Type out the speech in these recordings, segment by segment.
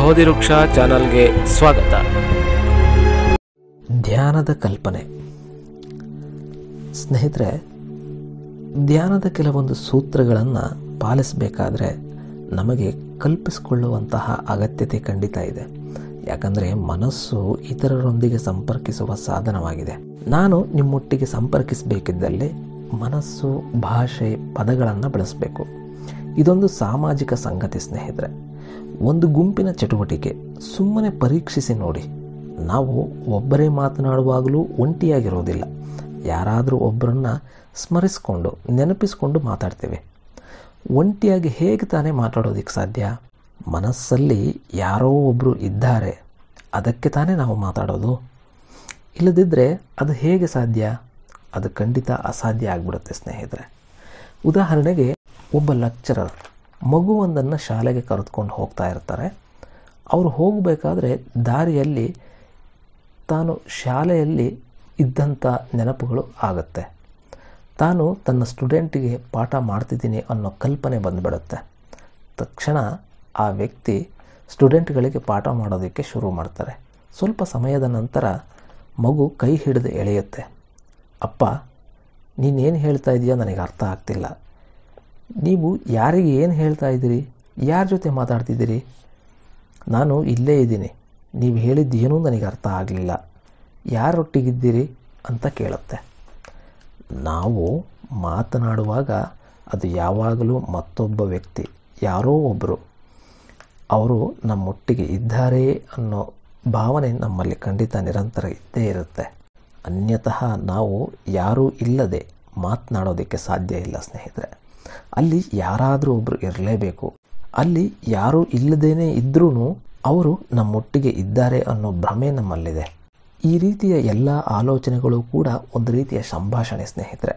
ಬೋಧಿವೃಕ್ಷ ಚಾನಲ್ಗೆ ಸ್ವಾಗತ ಧ್ಯಾನದ ಕಲ್ಪನೆ ಸ್ನೇಹಿತರೆ ಧ್ಯಾನದ ಕೆಲವೊಂದು ಸೂತ್ರಗಳನ್ನು ಪಾಲಿಸಬೇಕಾದ್ರೆ ನಮಗೆ ಕಲ್ಪಿಸಿಕೊಳ್ಳುವಂತಹ ಅಗತ್ಯತೆ ಖಂಡಿತ ಇದೆ ಯಾಕಂದರೆ ಮನಸ್ಸು ಇತರರೊಂದಿಗೆ ಸಂಪರ್ಕಿಸುವ ಸಾಧನವಾಗಿದೆ ನಾನು ನಿಮ್ಮೊಟ್ಟಿಗೆ ಸಂಪರ್ಕಿಸಬೇಕಿದ್ದಲ್ಲಿ ಮನಸ್ಸು ಭಾಷೆ ಪದಗಳನ್ನು ಬಳಸಬೇಕು ಇದೊಂದು ಸಾಮಾಜಿಕ ಸಂಗತಿ ಸ್ನೇಹಿತರೆ ಒಂದು ಗುಂಪಿನ ಚಟುವಟಿಕೆ ಸುಮ್ಮನೆ ಪರೀಕ್ಷಿಸಿ ನೋಡಿ ನಾವು ಒಬ್ಬರೇ ಮಾತನಾಡುವಾಗಲೂ ಒಂಟಿಯಾಗಿರೋದಿಲ್ಲ ಯಾರಾದರೂ ಒಬ್ಬರನ್ನ ಸ್ಮರಿಸಿಕೊಂಡು ನೆನಪಿಸ್ಕೊಂಡು ಮಾತಾಡ್ತೇವೆ ಒಂಟಿಯಾಗಿ ಹೇಗೆ ತಾನೇ ಮಾತಾಡೋದಕ್ಕೆ ಸಾಧ್ಯ ಮನಸ್ಸಲ್ಲಿ ಯಾರೋ ಒಬ್ಬರು ಇದ್ದಾರೆ ಅದಕ್ಕೆ ತಾನೇ ನಾವು ಮಾತಾಡೋದು ಇಲ್ಲದಿದ್ದರೆ ಅದು ಹೇಗೆ ಸಾಧ್ಯ ಅದು ಖಂಡಿತ ಅಸಾಧ್ಯ ಆಗಿಬಿಡುತ್ತೆ ಸ್ನೇಹಿತರೆ ಉದಾಹರಣೆಗೆ ಒಬ್ಬ ಲೆಕ್ಚರರ್ ಮಗುವೊಂದನ್ನು ಶಾಲೆಗೆ ಕರೆದುಕೊಂಡು ಹೋಗ್ತಾ ಇರ್ತಾರೆ ಅವರು ಹೋಗಬೇಕಾದ್ರೆ ದಾರಿಯಲ್ಲಿ ತಾನು ಶಾಲೆಯಲ್ಲಿ ಇದ್ದಂಥ ನೆನಪುಗಳು ಆಗುತ್ತೆ ತಾನು ತನ್ನ ಸ್ಟೂಡೆಂಟಿಗೆ ಪಾಠ ಮಾಡ್ತಿದ್ದೀನಿ ಅನ್ನೋ ಕಲ್ಪನೆ ಬಂದುಬಿಡುತ್ತೆ ತಕ್ಷಣ ಆ ವ್ಯಕ್ತಿ ಸ್ಟೂಡೆಂಟ್ಗಳಿಗೆ ಪಾಠ ಮಾಡೋದಕ್ಕೆ ಶುರು ಮಾಡ್ತಾರೆ ಸ್ವಲ್ಪ ಸಮಯದ ನಂತರ ಮಗು ಕೈ ಹಿಡಿದು ಎಳೆಯುತ್ತೆ ಅಪ್ಪ ನೀನೇನು ಹೇಳ್ತಾ ಇದೆಯಾ ನನಗೆ ಅರ್ಥ ಆಗ್ತಿಲ್ಲ ನೀವು ಯಾರಿಗೆ ಏನು ಹೇಳ್ತಾ ಇದ್ದೀರಿ ಯಾರ ಜೊತೆ ಮಾತಾಡ್ತಿದ್ದೀರಿ ನಾನು ಇಲ್ಲೇ ಇದ್ದೀನಿ ನೀವು ಹೇಳಿದ್ದೇನೂ ನನಗೆ ಅರ್ಥ ಆಗಲಿಲ್ಲ ಯಾರೊಟ್ಟಿಗಿದ್ದೀರಿ ಅಂತ ಕೇಳುತ್ತೆ ನಾವು ಮಾತನಾಡುವಾಗ ಅದು ಯಾವಾಗಲೂ ಮತ್ತೊಬ್ಬ ವ್ಯಕ್ತಿ ಯಾರೋ ಒಬ್ಬರು ಅವರು ನಮ್ಮೊಟ್ಟಿಗೆ ಇದ್ದಾರೆ ಅನ್ನೋ ಭಾವನೆ ನಮ್ಮಲ್ಲಿ ಖಂಡಿತ ನಿರಂತರ ಇದ್ದೇ ಇರುತ್ತೆ ಅನ್ಯತಃ ನಾವು ಯಾರೂ ಇಲ್ಲದೆ ಮಾತನಾಡೋದಕ್ಕೆ ಸಾಧ್ಯ ಇಲ್ಲ ಸ್ನೇಹಿತರೆ ಅಲ್ಲಿ ಯಾರಾದರೂ ಒಬ್ಬರು ಇರಲೇಬೇಕು ಅಲ್ಲಿ ಯಾರೂ ಇಲ್ಲದೇನೆ ಇದ್ರೂ ಅವರು ನಮ್ಮೊಟ್ಟಿಗೆ ಇದ್ದಾರೆ ಅನ್ನೋ ಭ್ರಮೆ ನಮ್ಮಲ್ಲಿದೆ ಈ ರೀತಿಯ ಎಲ್ಲ ಆಲೋಚನೆಗಳು ಕೂಡ ಒಂದು ರೀತಿಯ ಸಂಭಾಷಣೆ ಸ್ನೇಹಿತರೆ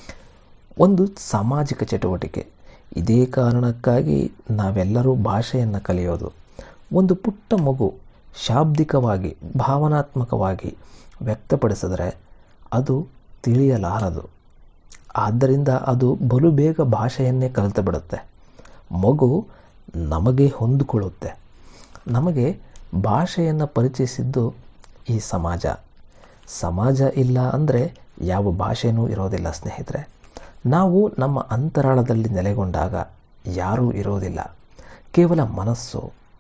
ಒಂದು ಸಾಮಾಜಿಕ ಚಟುವಟಿಕೆ ಇದೇ ಕಾರಣಕ್ಕಾಗಿ ನಾವೆಲ್ಲರೂ ಭಾಷೆಯನ್ನು ಕಲಿಯೋದು ಒಂದು ಪುಟ್ಟ ಮಗು ಶಾಬ್ದಿಕವಾಗಿ ಭಾವನಾತ್ಮಕವಾಗಿ ವ್ಯಕ್ತಪಡಿಸಿದರೆ ಅದು ತಿಳಿಯಲಾರದು ಆದ್ದರಿಂದ ಅದು ಬಲು ಬೇಗ ಭಾಷೆಯನ್ನೇ ಕಲಿತು ಬಿಡುತ್ತೆ ಮಗು ನಮಗೆ ಹೊಂದಿಕೊಳ್ಳುತ್ತೆ ನಮಗೆ ಭಾಷೆಯನ್ನು ಪರಿಚಯಿಸಿದ್ದು ಈ ಸಮಾಜ ಸಮಾಜ ಇಲ್ಲ ಅಂದರೆ ಯಾವ ಭಾಷೆನೂ ಇರೋದಿಲ್ಲ ಸ್ನೇಹಿತರೆ ನಾವು ನಮ್ಮ ಅಂತರಾಳದಲ್ಲಿ ನೆಲೆಗೊಂಡಾಗ ಯಾರೂ ಇರೋದಿಲ್ಲ ಕೇವಲ ಮನಸ್ಸು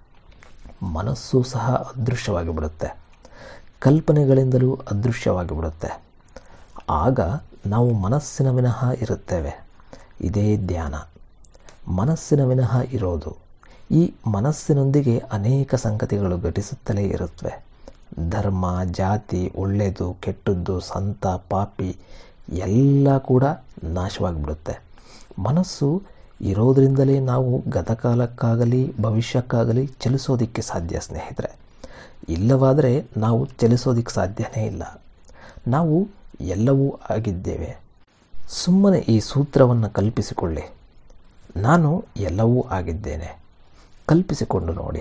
ಮನಸ್ಸು ಸಹ ಅದೃಶ್ಯವಾಗಿ ಬಿಡುತ್ತೆ ಕಲ್ಪನೆಗಳಿಂದಲೂ ಅದೃಶ್ಯವಾಗಿ ಬಿಡುತ್ತೆ ಆಗ ನಾವು ಮನಸ್ಸಿನ ವಿನಃ ಇರುತ್ತೇವೆ ಇದೇ ಧ್ಯಾನ ಮನಸ್ಸಿನ ವಿನಃ ಇರೋದು ಈ ಮನಸ್ಸಿನೊಂದಿಗೆ ಅನೇಕ ಸಂಗತಿಗಳು ಘಟಿಸುತ್ತಲೇ ಇರುತ್ತವೆ ಧರ್ಮ ಜಾತಿ ಒಳ್ಳೆಯದು ಕೆಟ್ಟದ್ದು ಸಂತ ಪಾಪಿ ಎಲ್ಲ ಕೂಡ ನಾಶವಾಗಿಬಿಡುತ್ತೆ ಮನಸ್ಸು ಇರೋದರಿಂದಲೇ ನಾವು ಗತಕಾಲಕ್ಕಾಗಲಿ ಭವಿಷ್ಯಕ್ಕಾಗಲಿ ಚಲಿಸೋದಕ್ಕೆ ಸಾಧ್ಯ ಸ್ನೇಹಿತರೆ ಇಲ್ಲವಾದರೆ ನಾವು ಚಲಿಸೋದಕ್ಕೆ ಸಾಧ್ಯನೇ ಇಲ್ಲ ನಾವು ಎಲ್ಲವೂ ಆಗಿದ್ದೇವೆ ಸುಮ್ಮನೆ ಈ ಸೂತ್ರವನ್ನು ಕಲ್ಪಿಸಿಕೊಳ್ಳಿ ನಾನು ಎಲ್ಲವೂ ಆಗಿದ್ದೇನೆ ಕಲ್ಪಿಸಿಕೊಂಡು ನೋಡಿ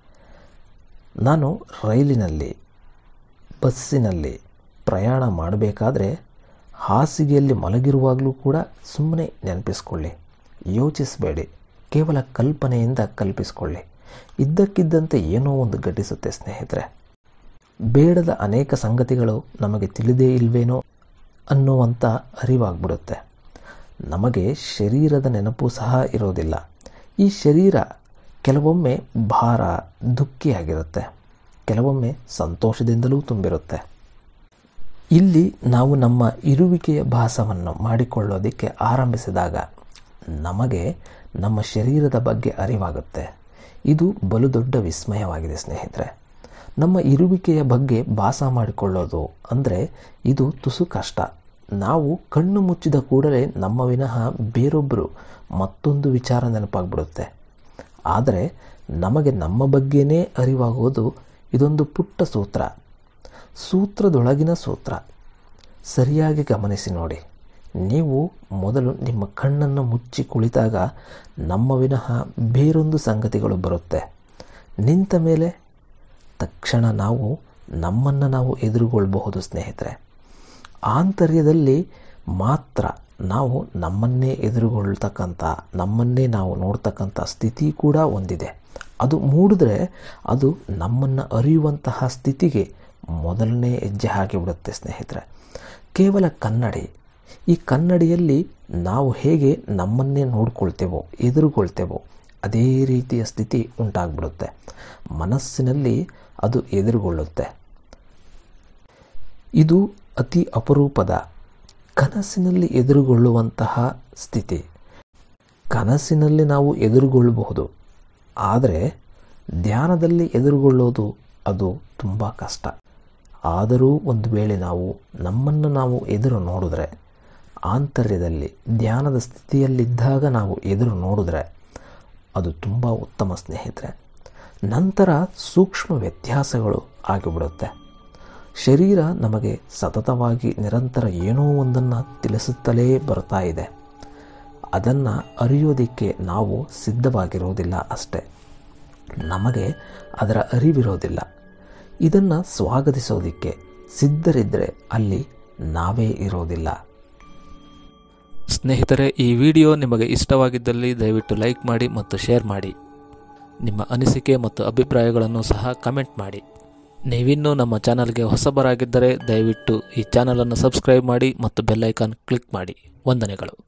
ನಾನು ರೈಲಿನಲ್ಲಿ ಬಸ್ಸಿನಲ್ಲಿ ಪ್ರಯಾಣ ಮಾಡಬೇಕಾದ್ರೆ ಹಾಸಿಗೆಯಲ್ಲಿ ಮಲಗಿರುವಾಗಲೂ ಕೂಡ ಸುಮ್ಮನೆ ನೆನಪಿಸ್ಕೊಳ್ಳಿ ಯೋಚಿಸಬೇಡಿ ಕೇವಲ ಕಲ್ಪನೆಯಿಂದ ಕಲ್ಪಿಸಿಕೊಳ್ಳಿ ಇದ್ದಕ್ಕಿದ್ದಂತೆ ಏನೋ ಒಂದು ಘಟಿಸುತ್ತೆ ಸ್ನೇಹಿತರೆ ಬೇಡದ ಅನೇಕ ಸಂಗತಿಗಳು ನಮಗೆ ತಿಳಿದೇ ಇಲ್ವೇನೋ ಅನ್ನುವಂಥ ಅರಿವಾಗ್ಬಿಡುತ್ತೆ ನಮಗೆ ಶರೀರದ ನೆನಪು ಸಹ ಇರೋದಿಲ್ಲ ಈ ಶರೀರ ಕೆಲವೊಮ್ಮೆ ಭಾರ ದುಃಖಿಯಾಗಿರುತ್ತೆ ಕೆಲವೊಮ್ಮೆ ಸಂತೋಷದಿಂದಲೂ ತುಂಬಿರುತ್ತೆ ಇಲ್ಲಿ ನಾವು ನಮ್ಮ ಇರುವಿಕೆಯ ಭಾಸವನ್ನು ಮಾಡಿಕೊಳ್ಳೋದಕ್ಕೆ ಆರಂಭಿಸಿದಾಗ ನಮಗೆ ನಮ್ಮ ಶರೀರದ ಬಗ್ಗೆ ಅರಿವಾಗುತ್ತೆ ಇದು ಬಲು ದೊಡ್ಡ ವಿಸ್ಮಯವಾಗಿದೆ ಸ್ನೇಹಿತರೆ ನಮ್ಮ ಇರುವಿಕೆಯ ಬಗ್ಗೆ ಭಾಸ ಮಾಡಿಕೊಳ್ಳೋದು ಅಂದರೆ ಇದು ತುಸು ಕಷ್ಟ ನಾವು ಕಣ್ಣು ಮುಚ್ಚಿದ ಕೂಡಲೇ ನಮ್ಮ ವಿನಃ ಬೇರೊಬ್ಬರು ಮತ್ತೊಂದು ವಿಚಾರ ನೆನಪಾಗ್ಬಿಡುತ್ತೆ ಆದರೆ ನಮಗೆ ನಮ್ಮ ಬಗ್ಗೆನೇ ಅರಿವಾಗೋದು ಇದೊಂದು ಪುಟ್ಟ ಸೂತ್ರ ಸೂತ್ರದೊಳಗಿನ ಸೂತ್ರ ಸರಿಯಾಗಿ ಗಮನಿಸಿ ನೋಡಿ ನೀವು ಮೊದಲು ನಿಮ್ಮ ಕಣ್ಣನ್ನು ಮುಚ್ಚಿ ಕುಳಿತಾಗ ನಮ್ಮ ವಿನಃ ಬೇರೊಂದು ಸಂಗತಿಗಳು ಬರುತ್ತೆ ನಿಂತ ಮೇಲೆ ತಕ್ಷಣ ನಾವು ನಮ್ಮನ್ನು ನಾವು ಎದುರುಗೊಳ್ಳಬಹುದು ಸ್ನೇಹಿತರೆ ಆಂತರ್ಯದಲ್ಲಿ ಮಾತ್ರ ನಾವು ನಮ್ಮನ್ನೇ ಎದುರುಗೊಳ್ತಕ್ಕಂಥ ನಮ್ಮನ್ನೇ ನಾವು ನೋಡ್ತಕ್ಕಂಥ ಸ್ಥಿತಿ ಕೂಡ ಒಂದಿದೆ ಅದು ಮೂಡಿದ್ರೆ ಅದು ನಮ್ಮನ್ನು ಅರಿಯುವಂತಹ ಸ್ಥಿತಿಗೆ ಮೊದಲನೇ ಹೆಜ್ಜೆ ಹಾಕಿಬಿಡುತ್ತೆ ಸ್ನೇಹಿತರೆ ಕೇವಲ ಕನ್ನಡಿ ಈ ಕನ್ನಡಿಯಲ್ಲಿ ನಾವು ಹೇಗೆ ನಮ್ಮನ್ನೇ ನೋಡ್ಕೊಳ್ತೇವೋ ಎದುರುಗೊಳ್ತೇವೋ ಅದೇ ರೀತಿಯ ಸ್ಥಿತಿ ಉಂಟಾಗ್ಬಿಡುತ್ತೆ ಮನಸ್ಸಿನಲ್ಲಿ ಅದು ಎದುರುಗೊಳ್ಳುತ್ತೆ ಇದು ಅತಿ ಅಪರೂಪದ ಕನಸಿನಲ್ಲಿ ಎದುರುಗೊಳ್ಳುವಂತಹ ಸ್ಥಿತಿ ಕನಸಿನಲ್ಲಿ ನಾವು ಎದುರುಗೊಳ್ಳಬಹುದು ಆದರೆ ಧ್ಯಾನದಲ್ಲಿ ಎದುರುಗೊಳ್ಳೋದು ಅದು ತುಂಬ ಕಷ್ಟ ಆದರೂ ಒಂದು ವೇಳೆ ನಾವು ನಮ್ಮನ್ನು ನಾವು ಎದುರು ನೋಡಿದ್ರೆ ಆಂತರ್ಯದಲ್ಲಿ ಧ್ಯಾನದ ಸ್ಥಿತಿಯಲ್ಲಿದ್ದಾಗ ನಾವು ಎದುರು ನೋಡಿದ್ರೆ ಅದು ತುಂಬ ಉತ್ತಮ ಸ್ನೇಹಿತರೆ ನಂತರ ಸೂಕ್ಷ್ಮ ವ್ಯತ್ಯಾಸಗಳು ಆಗಿಬಿಡುತ್ತೆ ಶರೀರ ನಮಗೆ ಸತತವಾಗಿ ನಿರಂತರ ಏನೋ ಒಂದನ್ನು ತಿಳಿಸುತ್ತಲೇ ಬರ್ತಾ ಇದೆ ಅದನ್ನು ಅರಿಯೋದಕ್ಕೆ ನಾವು ಸಿದ್ಧವಾಗಿರೋದಿಲ್ಲ ಅಷ್ಟೆ ನಮಗೆ ಅದರ ಅರಿವಿರೋದಿಲ್ಲ ಇದನ್ನು ಸ್ವಾಗತಿಸೋದಕ್ಕೆ ಸಿದ್ಧರಿದ್ದರೆ ಅಲ್ಲಿ ನಾವೇ ಇರೋದಿಲ್ಲ ಸ್ನೇಹಿತರೆ ಈ ವಿಡಿಯೋ ನಿಮಗೆ ಇಷ್ಟವಾಗಿದ್ದಲ್ಲಿ ದಯವಿಟ್ಟು ಲೈಕ್ ಮಾಡಿ ಮತ್ತು ಶೇರ್ ಮಾಡಿ ನಿಮ್ಮ ಅನಿಸಿಕೆ ಮತ್ತು ಅಭಿಪ್ರಾಯಗಳನ್ನು ಸಹ ಕಮೆಂಟ್ ಮಾಡಿ ನೀವಿನ್ನೂ ನಮ್ಮ ಚಾನಲ್ಗೆ ಹೊಸಬರಾಗಿದ್ದರೆ ದಯವಿಟ್ಟು ಈ ಚಾನಲನ್ನು ಸಬ್ಸ್ಕ್ರೈಬ್ ಮಾಡಿ ಮತ್ತು ಬೆಲ್ ಐಕಾನ್ ಕ್ಲಿಕ್ ಮಾಡಿ ವಂದನೆಗಳು